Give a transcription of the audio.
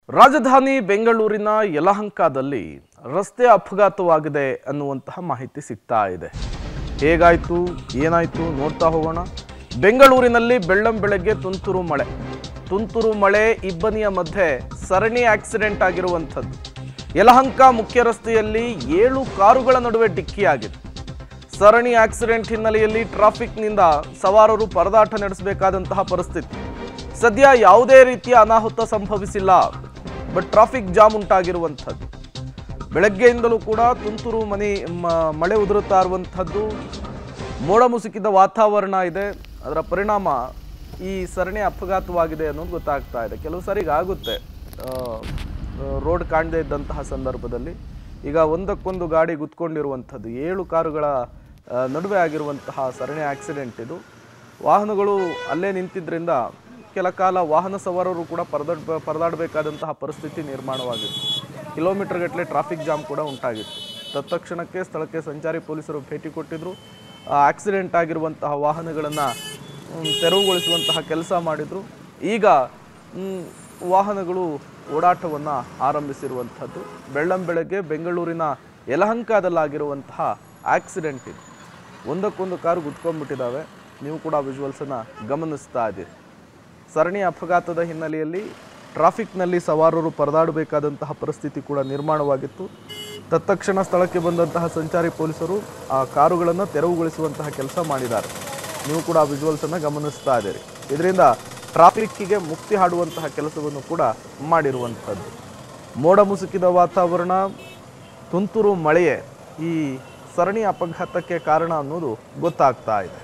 ರಾಜಧಾನಿ ಬೆಂಗಳೂರಿನ ಯಲಹಂಕದಲ್ಲಿ ರಸ್ತೆ ಅಪಘಾತವಾಗಿದೆ ಅನ್ನುವಂತಹ ಮಾಹಿತಿ ಸಿಗ್ತಾ ಇದೆ ಹೇಗಾಯ್ತು ಏನಾಯ್ತು ನೋಡ್ತಾ ಹೋಗೋಣ ಬೆಂಗಳೂರಿನಲ್ಲಿ ಬೆಳ್ಳಂ ಬೆಳಗ್ಗೆ ತುಂತುರು ಮಳೆ ತುಂತುರು ಮಳೆ ಇಬ್ಬನಿಯ ಮಧ್ಯೆ ಸರಣಿ ಆಕ್ಸಿಡೆಂಟ್ ಆಗಿರುವಂಥದ್ದು ಯಲಹಂಕ ಮುಖ್ಯ ರಸ್ತೆಯಲ್ಲಿ ಏಳು ಕಾರುಗಳ ನಡುವೆ ಡಿಕ್ಕಿಯಾಗಿದೆ ಸರಣಿ ಆಕ್ಸಿಡೆಂಟ್ ಹಿನ್ನೆಲೆಯಲ್ಲಿ ಟ್ರಾಫಿಕ್ನಿಂದ ಸವಾರರು ಪರದಾಟ ನಡೆಸಬೇಕಾದಂತಹ ಪರಿಸ್ಥಿತಿ ಸದ್ಯ ಯಾವುದೇ ರೀತಿಯ ಅನಾಹುತ ಸಂಭವಿಸಿಲ್ಲ ಬಟ್ ಟ್ರಾಫಿಕ್ ಜಾಮ್ ಉಂಟಾಗಿರುವಂಥದ್ದು ಬೆಳಗ್ಗೆಯಿಂದಲೂ ಕೂಡ ತುಂತುರು ಮನೆ ಮ- ಮಳೆ ಉದುರುತ್ತಾ ಇರುವಂಥದ್ದು ಮೋಡ ಮುಸುಕಿದ ವಾತಾವರಣ ಇದೆ ಅದರ ಪರಿಣಾಮ ಈ ಸರಣಿ ಅಪಘಾತವಾಗಿದೆ ಅನ್ನೋದು ಗೊತ್ತಾಗ್ತಾ ಇದೆ ಕೆಲವು ಸರಿಗೆ ಆಗುತ್ತೆ ಆ, ರೋಡ್ ಕಾಣದೇ ಇದ್ದಂತಹ ಸಂದರ್ಭದಲ್ಲಿ ಈಗ ಒಂದಕ್ಕೊಂದು ಗಾಡಿ ಗುದ್ಕೊಂಡಿರುವಂಥದ್ದು ಏಳು ಕಾರುಗಳ ಆ, ನಡುವೆ ಆಗಿರುವಂತಹ ಸರಣಿ ಆಕ್ಸಿಡೆಂಟ್ ಇದು ವಾಹನಗಳು ಅಲ್ಲೇ ನಿಂತಿದ್ರಿಂದ ಕೆಲ ಕಾಲ ವಾಹನ ಸವಾರರು ಕೂಡ ಪರದಾಡ ಪರದಾಡಬೇಕಾದಂತಹ ಪರಿಸ್ಥಿತಿ ನಿರ್ಮಾಣವಾಗಿತ್ತು ಕಿಲೋಮೀಟರ್ ಗಟ್ಟಲೆ ಟ್ರಾಫಿಕ್ ಜಾಮ್ ಕೂಡ ಉಂಟಾಗಿತ್ತು ತತ್ಕ್ಷಣಕ್ಕೆ ಸ್ಥಳಕ್ಕೆ ಸಂಚಾರಿ ಪೊಲೀಸರು ಭೇಟಿ ಕೊಟ್ಟಿದ್ರು ಆಕ್ಸಿಡೆಂಟ್ ಆಗಿರುವಂತಹ ವಾಹನಗಳನ್ನು ತೆರವುಗೊಳಿಸುವಂತಹ ಕೆಲಸ ಮಾಡಿದರು ಈಗ ಮ್, ವಾಹನಗಳು ಓಡಾಟವನ್ನು ಆರಂಭಿಸಿರುವಂಥದ್ದು ಬೆಳ್ಳಂ ಬೆಳಗ್ಗೆ ಬೆಂಗಳೂರಿನ ಯಲಹಂಕದಲ್ಲಾಗಿರುವಂತಹ ಆಕ್ಸಿಡೆಂಟ್ ಇದು ಒಂದಕ್ಕೊಂದು ಕಾರು ಗುದ್ಕೊಂಡ್ಬಿಟ್ಟಿದ್ದಾವೆ ನೀವು ಕೂಡ ವಿಜುವಲ್ಸನ್ನು ಗಮನಿಸ್ತಾ ಇದ್ದೀರಿ ಸರಣಿ ಅಪಘಾತದ ಹಿನ್ನೆಲೆಯಲ್ಲಿ ಟ್ರಾಫಿಕ್ನಲ್ಲಿ ಸವಾರರು ಪರದಾಡಬೇಕಾದಂತಹ ಪರಿಸ್ಥಿತಿ ಕೂಡ ನಿರ್ಮಾಣವಾಗಿತ್ತು ತತ್ಕ್ಷಣ ಸ್ಥಳಕ್ಕೆ ಬಂದಂತಹ ಸಂಚಾರಿ ಪೊಲೀಸರು ಆ ಕಾರುಗಳನ್ನು ತೆರವುಗೊಳಿಸುವಂತಹ ಕೆಲಸ ಮಾಡಿದ್ದಾರೆ ನೀವು ಕೂಡ ವಿಜುವಲ್ಸನ್ನು ಗಮನಿಸ್ತಾ ಇದ್ದೀರಿ ಇದರಿಂದ ಟ್ರಾಫಿಕ್ಕಿಗೆ ಮುಕ್ತಿ ಹಾಡುವಂತಹ ಕೆಲಸವನ್ನು ಕೂಡ ಮಾಡಿರುವಂಥದ್ದು ಮೋಡ ಮುಸುಕಿದ ವಾತಾವರಣ ತುಂತುರು ಮಳೆಯೇ ಈ ಸರಣಿ ಅಪಘಾತಕ್ಕೆ ಕಾರಣ ಅನ್ನೋದು ಗೊತ್ತಾಗ್ತಾ ಇದೆ